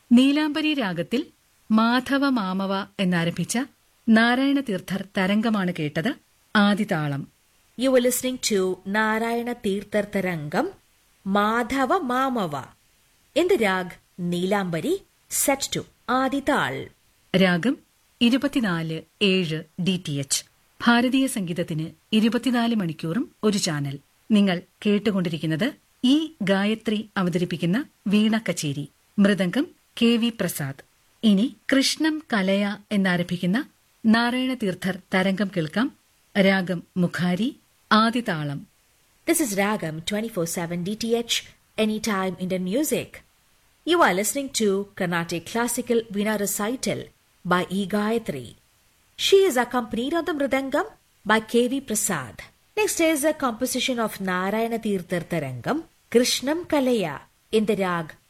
നീലാംബരി രാഗത്തിൽ മാധവ മാമവ എന്നാരംഭിച്ച നാരായണ തീർത്ഥർ തരംഗമാണ് കേട്ടത് ആദിതാളം You were listening to Narayana Tirthar Tarangam, Madhava Mamava, in the rag Neelambari, set to Adital. രാഗം ഇരുപത്തിനാല് ഏഴ് ഡി ടി എച്ച് ഭാരതീയ സംഗീതത്തിന് ഇരുപത്തിനാല് മണിക്കൂറും ഒരു ചാനൽ നിങ്ങൾ കേട്ടുകൊണ്ടിരിക്കുന്നത് ഈ ഗായത്രി അവതരിപ്പിക്കുന്ന വീണ കച്ചേരി മൃദംഗം കെ വി പ്രസാദ് ഇനി കൃഷ്ണം കലയ എന്നാരംഭിക്കുന്ന നാരായണ തീർത്ഥർ തരംഗം കേൾക്കാം രാഗം മുഖാരി ആദിതാളം This is Ragam 24-7 DTH, Anytime Indian Music. You are listening to Carnatic Classical Veena Recital by E. Gayatri. She is accompanied on the Mridangam by K.V. Prasad. Next is a composition of Narayana Tirthar Tarangam, Krishnam Kalaya, in the rag